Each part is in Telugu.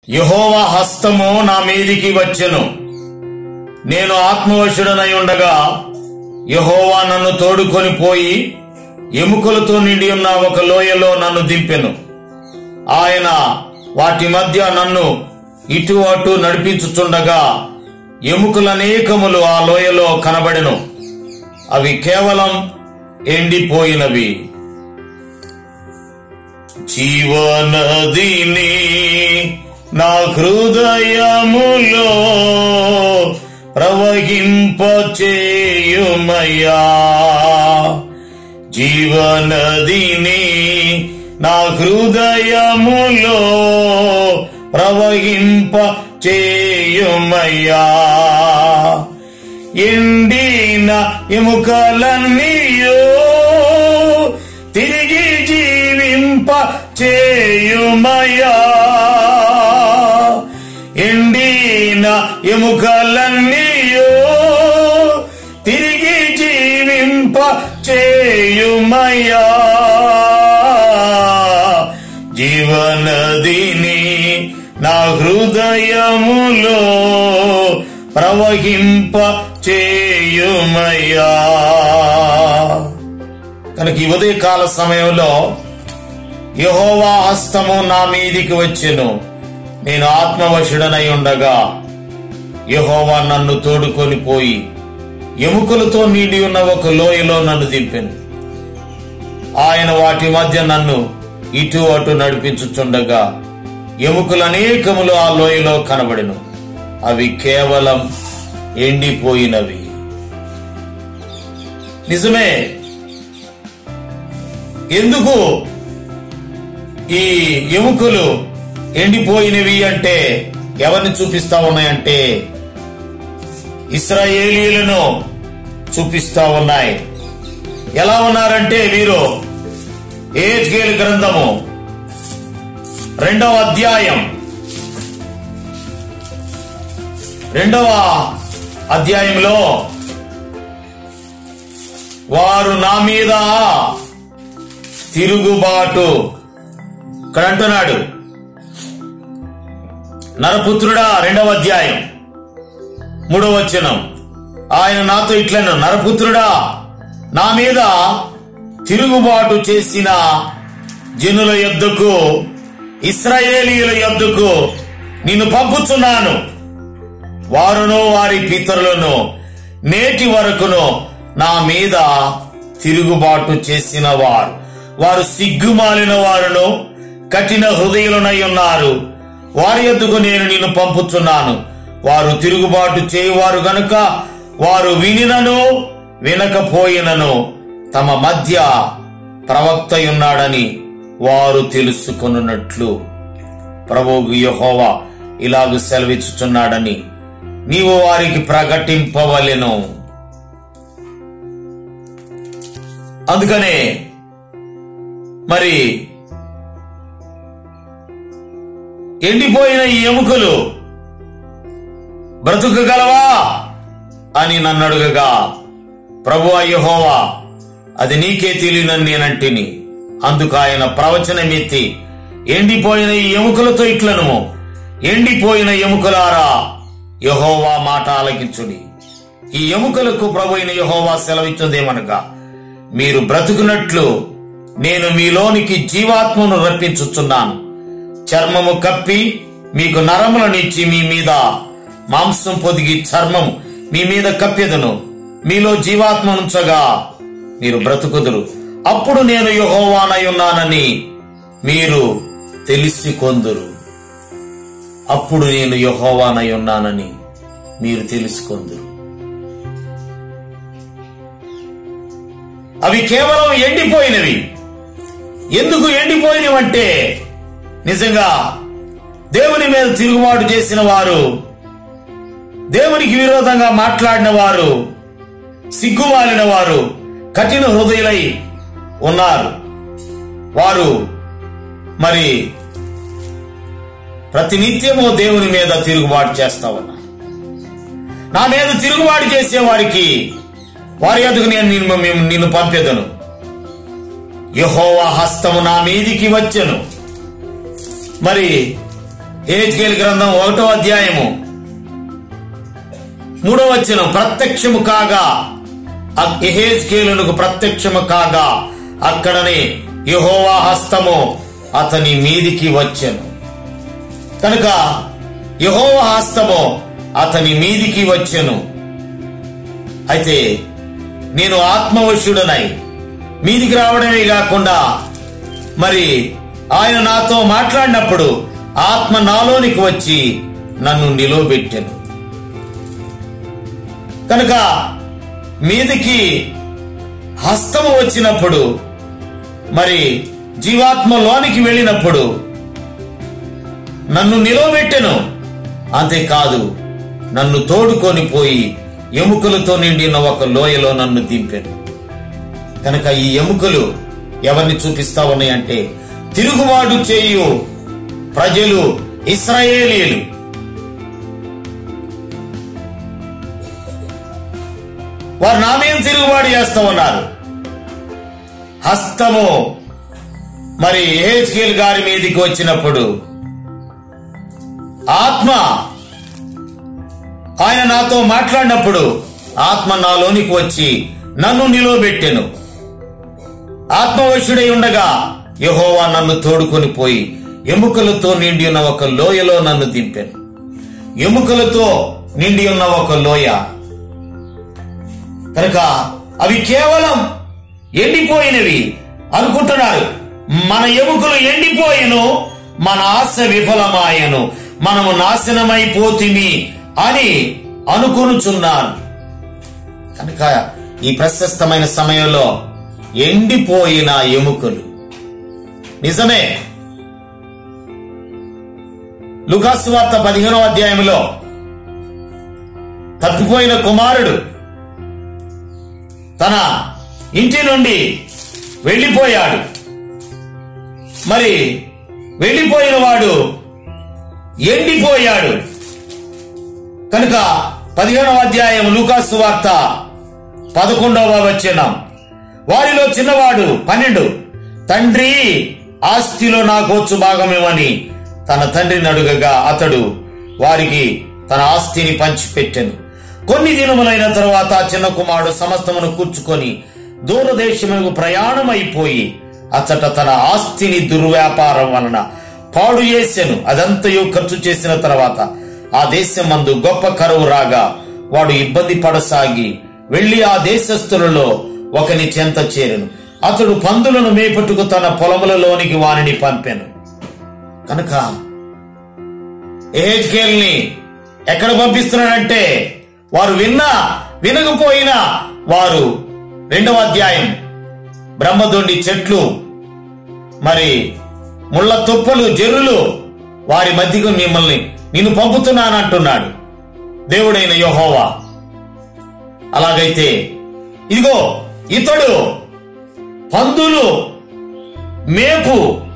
యహోవా హస్తము నా మీదికి వచ్చెను నేను ఆత్మవశుడనై ఉండగా యహోవా నన్ను తోడుకొని పోయి ఎముకలతో నిండి ఉన్న ఒక లోయలో నన్ను దింపెను ఆయన వాటి మధ్య నన్ను ఇటు అటు నడిపించుచుండగా ఎముకలనేకములు ఆ లోయలో కనబడెను అవి కేవలం ఎండిపోయినవి జీవనదిని నా హృదయములో ప్రవహింపచేయుమయ్యా జీవనదిని నా హృదయములో ప్రవహింప చేయుమయ్యా ఎండిన ఎముకలన్నీయో తిరిగి జీవింప చేయుమయ్యా ఎండిన ఎముకలన్నీయో తిరిగి జీవింప చేయుమయ్యా జీవనదిని నా హృదయములో ప్రవహింప చేయుమయ్యా కనుక ఈ ఉదయకాల సమయంలో యహోవా హస్తము నా మీదికి వచ్చెను నేను ఆత్మవశుడనై ఉండగా యహోవా నన్ను తోడుకొని పోయి ఎముకలతో నిండి ఉన్న ఒక లోయలో నన్ను దింపెను ఆయన వాటి మధ్య నన్ను ఇటు అటు నడిపించుచుండగా ఎముకలు అనేకములు ఆ లోయలో కనబడెను అవి కేవలం ఎండిపోయినవి నిజమే ఎందుకు ఈ ఎముకలు ఎండిపోయినవి అంటే ఎవరిని చూపిస్తా ఉన్నాయంటే ఇస్రాయేలీలను చూపిస్తా ఉన్నాయి ఎలా ఉన్నారంటే వీరు ఏజ్గేల్ గ్రంథము రెండవ అధ్యాయం రెండవ అధ్యాయంలో వారు నా మీద తిరుగుబాటు ఇక్కడ అంటున్నాడు నరపుత్రుడా రెండవ అధ్యాయం మూడవ వచనం ఆయన నాతో ఇట్లను నరపుత్రుడా నా మీద తిరుగుబాటు చేసిన జనుల యొద్దకు ఇస్రాయేలీయుల యొద్దకు నిన్ను పంపుచున్నాను వారును వారి పితరులను నేటి వరకును నా మీద తిరుగుబాటు చేసిన వారు వారు సిగ్గుమాలిన వారును కఠిన హృదయులనై ఉన్నారు వారి యొద్దకు నేను నిన్ను పంపుచున్నాను వారు తిరుగుబాటు చేయువారు గనుక వారు వినినను వినకపోయినను తమ మధ్య ప్రవక్త ఉన్నాడని వారు తెలుసుకొనున్నట్లు ప్రభువు యహోవా ఇలాగు సెలవిచ్చుచున్నాడని నీవు వారికి ప్రకటింపవలెను అందుకనే మరి ఎండిపోయిన ఈ ఎముకలు బ్రతుకగలవా అని నన్ను అడుగగా ప్రభు యహోవా అది నీకే తెలియనని నేనంటిని అందుకు ఆయన ప్రవచనమెత్తి ఎండిపోయిన ఈ ఎముకలతో ఇట్లను ఎండిపోయిన ఎముకలారా యహోవా మాట ఆలకించుడి ఈ ఎముకలకు ప్రభు అయిన యహోవా సెలవిచ్చుదేమనగా మీరు బ్రతుకున్నట్లు నేను మీలోనికి జీవాత్మను రప్పించుచున్నాను చర్మము కప్పి మీకు నరములనిచ్చి మీ మీద మాంసం పొదిగి చర్మం మీ మీద కప్పెదను మీలో జీవాత్మనుంచగా మీరు బ్రతుకుదురు అప్పుడు నేను యహోవానై ఉన్నానని మీరు తెలిసికొందురు అప్పుడు నేను యహోవానై ఉన్నానని మీరు తెలుసుకొందురు అవి కేవలం ఎండిపోయినవి ఎందుకు ఎండిపోయినవంటే నిజంగా దేవుని మీద తిరుగుబాటు చేసిన వారు దేవునికి విరోధంగా మాట్లాడిన వారు సిగ్గుమాలిన వారు కఠిన హృదయులై ఉన్నారు వారు మరి ప్రతినిత్యము దేవుని మీద తిరుగుబాటు చేస్తా ఉన్నారు నా మీద తిరుగుబాటు చేసే వారికి వారి ఎదుగు నేను నిన్ను మేము నిన్ను పంపెదను యహోవా హస్తము నా మీదికి వచ్చెను మరి ఏజ్కేల్ గ్రంథం ఒకటో అధ్యాయము మూడో వచనం ప్రత్యక్షము కాగా ఎహేజ్కేలునకు ప్రత్యక్షము కాగా అక్కడనే యెహోవా హస్తము అతని మీదికి వచ్చెను కనుక యెహోవా హస్తము అతని మీదికి వచ్చెను అయితే నేను ఆత్మవశుడనై మీదికి రావడమే కాకుండా మరి ఆయన నాతో మాట్లాడినప్పుడు ఆత్మ నాలోనికి వచ్చి నన్ను నిలువబెట్టెను కనుక మీదికి హస్తము వచ్చినప్పుడు మరి జీవాత్మలోనికి వెళ్ళినప్పుడు నన్ను నిలవబెట్టెను అంతేకాదు నన్ను తోడుకొని పోయి ఎముకలతో నిండిన ఒక లోయలో నన్ను దింపెను కనుక ఈ ఎముకలు ఎవరిని చూపిస్తా ఉన్నాయంటే తిరుగుబాటు చేయు ప్రజలు ఇస్రాయేలీలు వారు నా మీద తిరుగుబాటు చేస్తూ ఉన్నారు హస్తము మరి హేజ్కేల్ గారి మీదకి వచ్చినప్పుడు ఆత్మ ఆయన నాతో మాట్లాడినప్పుడు ఆత్మ నాలోనికి వచ్చి నన్ను నిలువబెట్టెను ఆత్మవశుడై ఉండగా యహోవా నన్ను తోడుకొని పోయి ఎముకలతో నిండి ఉన్న ఒక లోయలో నన్ను దింపెను ఎముకలతో నిండి ఉన్న ఒక లోయ కనుక అవి కేవలం ఎండిపోయినవి అనుకుంటున్నారు మన ఎముకలు ఎండిపోయెను మన ఆశ విఫలమాయను మనము నాశనమైపోతిమి అని అనుకొనుచున్నాను కనుక ఈ ప్రశస్తమైన సమయంలో ఎండిపోయిన ఎముకలు నిజమే లుకాసు వార్త పదిహేనో అధ్యాయంలో తప్పిపోయిన కుమారుడు తన ఇంటి నుండి వెళ్ళిపోయాడు మరి వెళ్ళిపోయిన వాడు ఎండిపోయాడు కనుక పదిహేనవ అధ్యాయం లూకాసు వార్త పదకొండవ వచ్చినాం వారిలో చిన్నవాడు పన్నెండు తండ్రి ఆస్తిలో నాకు వచ్చు భాగమేమని తన తండ్రిని అడుగగా అతడు వారికి తన ఆస్తిని పంచిపెట్టెను కొన్ని దినములైన తరువాత ఆ చిన్న కుమారుడు సమస్తమును కూర్చుకొని దూరదేశమునకు ప్రయాణమైపోయి అచ్చట తన ఆస్తిని దుర్వ్యాపారం వలన పాడు చేసెను అదంతయు ఖర్చు చేసిన తర్వాత ఆ దేశం మందు గొప్ప కరువు రాగా వాడు ఇబ్బంది పడసాగి వెళ్లి ఆ దేశస్థులలో ఒకని చెంత చేరెను అతడు పందులను మేపట్టుకు తన పొలములలోనికి వానిని పంపెను కనుక ఏహెచ్కేల్ని ఎక్కడ పంపిస్తున్నాడంటే వారు విన్నా వినకపోయినా వారు రెండవ అధ్యాయం బ్రహ్మదొండి చెట్లు మరి ముళ్ళ తుప్పలు జర్రులు వారి మధ్యకు మిమ్మల్ని నిన్ను పంపుతున్నానంటున్నాడు దేవుడైన యెహోవా అలాగైతే ఇదిగో ఇతడు పందులు మేపు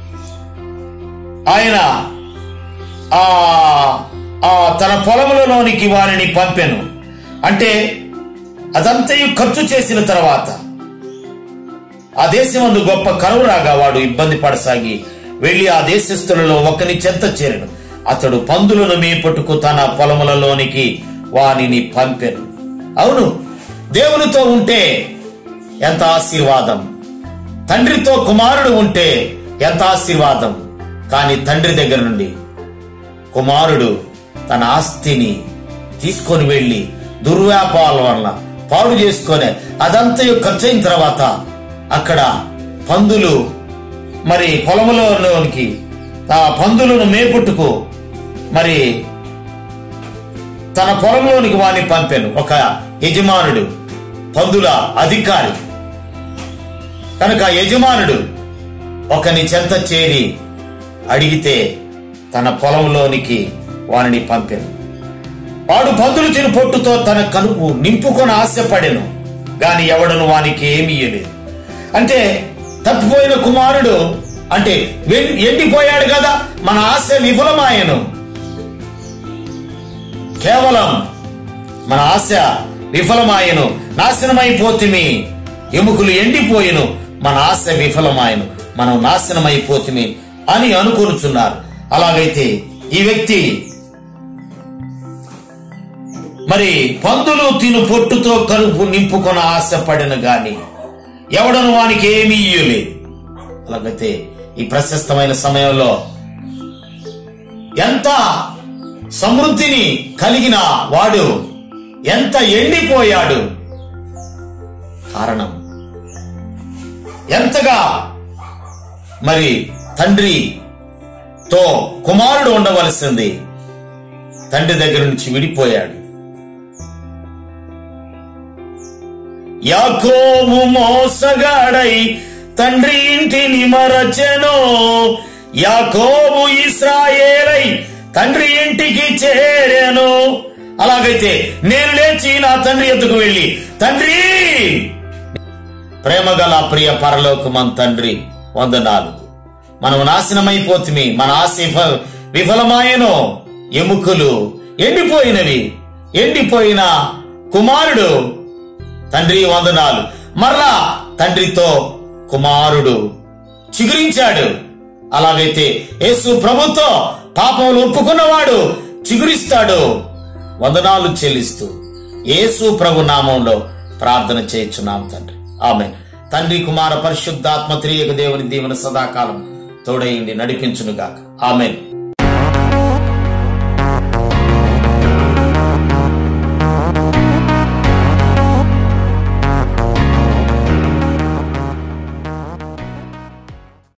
ఆయన ఆ ఆ తన పొలములలోనికి వారిని పంపెను అంటే అదంతయు ఖర్చు చేసిన తర్వాత ఆ దేశమందు గొప్ప కరువు రాగా వాడు ఇబ్బంది పడసాగి వెళ్లి ఆ దేశస్థులలో ఒకని చెంత చేరను అతడు పందులను మేపట్టుకు తన పొలములలోనికి వానిని పంపెను అవును దేవునితో ఉంటే ఎంత ఆశీర్వాదం తండ్రితో కుమారుడు ఉంటే ఎంత ఆశీర్వాదం కానీ తండ్రి దగ్గర నుండి కుమారుడు తన ఆస్తిని తీసుకొని వెళ్ళి దుర్వ్యాపారాల వలన పాడు చేసుకొని అదంతా ఖర్చయిన తర్వాత అక్కడ పందులు మరి పొలములోనికి ఆ పందులను మేపుట్టుకు మరి తన పొలంలోనికి వాణ్ణి పంపాను ఒక యజమానుడు పందుల అధికారి కనుక యజమానుడు ఒకని చెంత చేరి అడిగితే తన పొలంలోనికి వానిని పంపెను వాడు పందులు తిని పొట్టుతో తన కనుపు నింపుకొని ఆశపడెను గాని ఎవడను వానికి ఏమీ ఇయ్యలేదు అంటే తప్పిపోయిన కుమారుడు అంటే వెం- ఎండిపోయాడు కదా మన ఆశ విఫలమాయను కేవలం మన ఆశ విఫలమాయను నాశనమైపోతిమి ఎముకలు ఎండిపోయెను మన ఆశ విఫలమాయను మనం నాశనమైపోతిమి అని అనుకొనుచున్నారు అలాగైతే ఈ వ్యక్తి మరి పందులు తిను పొట్టుతో కలుపు నింపుకొన ఆశపడిన గాని ఎవడను వానికి ఏమీ ఇయ్యలేదు అలాగైతే ఈ ప్రశస్తమైన సమయంలో ఎంత సమృద్ధిని కలిగిన వాడు ఎంత ఎండిపోయాడు కారణం ఎంతగా మరి తండ్రితో కుమారుడు ఉండవలసింది తండ్రి దగ్గర నుంచి విడిపోయాడు యాకోబు మోసగాడై తండ్రి ఇంటిని మరచెను యాకోబు ఇస్రాయేలై తండ్రి ఇంటికి చేరాను అలాగైతే నేను లేచి నా తండ్రి ఎద్దుకు వెళ్ళి తండ్రి ప్రేమగల ప్రియ పరలోకమన్ తండ్రి వందనాలు మనం నాశనమైపోతుంది మన ఆశ విఫ- విఫలమాయను ఎముకలు ఎండిపోయినవి ఎండిపోయిన కుమారుడు తండ్రి వందనాలు మరలా తండ్రితో కుమారుడు చిగురించాడు అలాగైతే యేసు ప్రభుతో పాపములు ఒప్పుకున్నవాడు చిగురిస్తాడు వందనాలు చెల్లిస్తూ యేసు ప్రభు నామంలో ప్రార్థన చేయించున్నాం తండ్రి ఆమె తండ్రి కుమార పరిశుద్ధాత్మ త్రియక దేవుని దీవెన సదాకాలం తోడయిండి నడిపించునుగాక ఆమెన్